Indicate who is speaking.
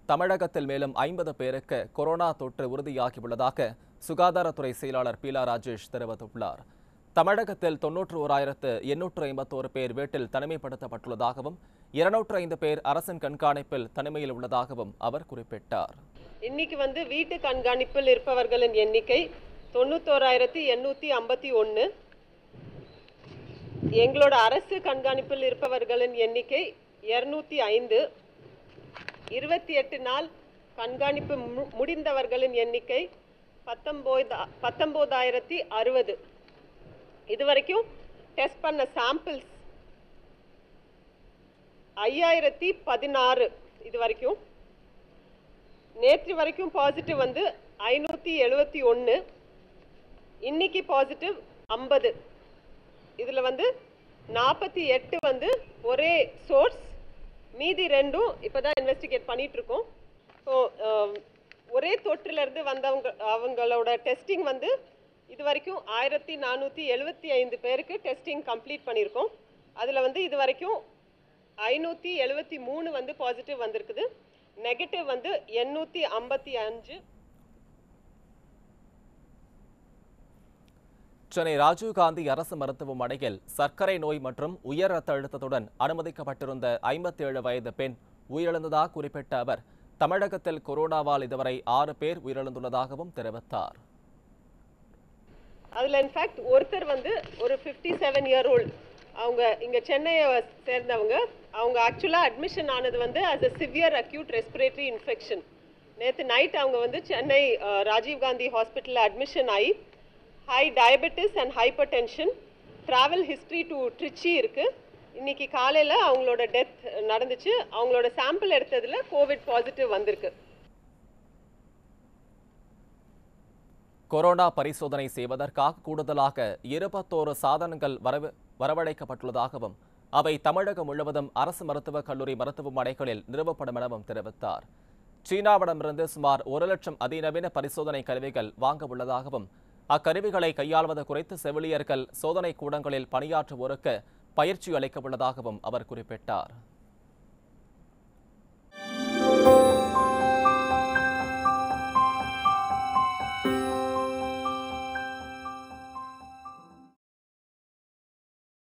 Speaker 1: தமிழகத்தில் மேலும் ஐம்பது பேருக்கு கொரோனா தொற்று உறுதியாகியுள்ளதாக சுகாதாரத்துறை செயலாளர் பீலா ராஜேஷ் தெரிவித்துள்ளார் தமிழகத்தில் தொன்னூற்று ஓராயிரத்து எண்ணூற்று ஐம்பத்தோரு பேர் வீட்டில் தனிமைப்படுத்தப்பட்டுள்ளதாகவும் இருநூற்று ஐந்து பேர் அரசின் கண்காணிப்பில் தனிமையில் உள்ளதாகவும் அவர் குறிப்பிட்டார்
Speaker 2: இன்னைக்கு வந்து வீட்டு கண்காணிப்பில் இருப்பவர்களின் எண்ணிக்கை தொண்ணூத்தோராயிரத்தி எண்ணூற்றி ஐம்பத்தி ஒன்று எங்களோட அரசு கண்காணிப்பில் இருப்பவர்களின் எண்ணிக்கை இரநூத்தி ஐந்து இருபத்தி எட்டு நாள் கண்காணிப்பு மு- முடிந்தவர்களின் எண்ணிக்கை பத்தொம்போது பத்தொம்போதாயிரத்தி அறுபது இது வரைக்கும் டெஸ்ட் பண்ண சாம்பிள்ஸ் ஐயாயிரத்தி பதினாறு இது வரைக்கும் நேற்று வரைக்கும் பாசிட்டிவ் வந்து ஐநூற்றி எழுபத்தி ஒன்று இன்னைக்கு பாசிட்டிவ் ஐம்பது இதில் வந்து நாற்பத்தி எட்டு வந்து ஒரே சோர்ஸ் மீதி ரெண்டும் இப்போ தான் இன்வெஸ்டிகேட் பண்ணிட்டு இருக்கோம் ஸோ ஒரே தொற்றிலிருந்து வந்தவங்க அவங்களோட டெஸ்டிங் வந்து இது வரைக்கும் ஆயிரத்தி நானூற்றி எழுபத்தி ஐந்து பேருக்கு டெஸ்டிங் கம்ப்ளீட் பண்ணியிருக்கோம் அதில் வந்து இது வரைக்கும் ஐநூற்றி எழுபத்தி மூணு வந்து பாசிட்டிவ் வந்திருக்குது நெகட்டிவ் வந்து எண்ணூற்றி ஐம்பத்தி அஞ்சு
Speaker 1: சென்னை ராஜீவ்காந்தி அரசு மருத்துவமனையில் சர்க்கரை நோய் மற்றும் உயர் ரத்த அழுத்தத்துடன் அனுமதிக்கப்பட்டிருந்த ஐம்பத்தி ஏழு வயது பெண் உயிரிழந்ததாக குறிப்பிட்ட அவர் தமிழகத்தில் கொரோனாவால் இதுவரை ஆறு பேர் உயிரிழந்துள்ளதாகவும் தெரிவித்தார்
Speaker 2: அதில் இன்ஃபேக்ட் ஒருத்தர் வந்து ஒரு ஃபிஃப்டி செவன் இயர் ஓல்டு அவங்க இங்கே சென்னையை சேர்ந்தவங்க அவங்க ஆக்சுவலாக அட்மிஷன் ஆனது வந்து as a severe acute respiratory infection நேற்று நைட் அவங்க வந்து சென்னை அஹ், ராஜீவ்காந்தி ஹாஸ்பிட்டலில் அட்மிஷன் ஆகி high diabetes and hypertension travel history to Trichy இருக்குது இன்னைக்கு காலையில் அவங்களோட டெத் நடந்துச்சு அவங்களோட சாம்பிள் எடுத்ததில் கோவிட் பாசிட்டிவ் வந்திருக்கு
Speaker 1: கொரோனா பரிசோதனை செய்வதற்காக கூடுதலாக இருபத்தோரு சாதனங்கள் வரவு வரவழைக்கப்பட்டுள்ளதாகவும் அவை தமிழகம் முழுவதும் அரசு மருத்துவக் கல்லூரி மருத்துவமனைகளில் நிறுவப்படும் எனவும் தெரிவித்தார் சீனாவிடமிருந்து சுமார் ஒரு லட்சம் அதிநவீன பரிசோதனை கருவிகள் வாங்க உள்ளதாகவும் அக்கருவிகளை கையாள்வது குறித்து செவிலியர்கள் சோதனை கூடங்களில் பணியாற்றுவோருக்கு பயிற்சி அளிக்க உள்ளதாகவும் அவர் குறிப்பிட்டார்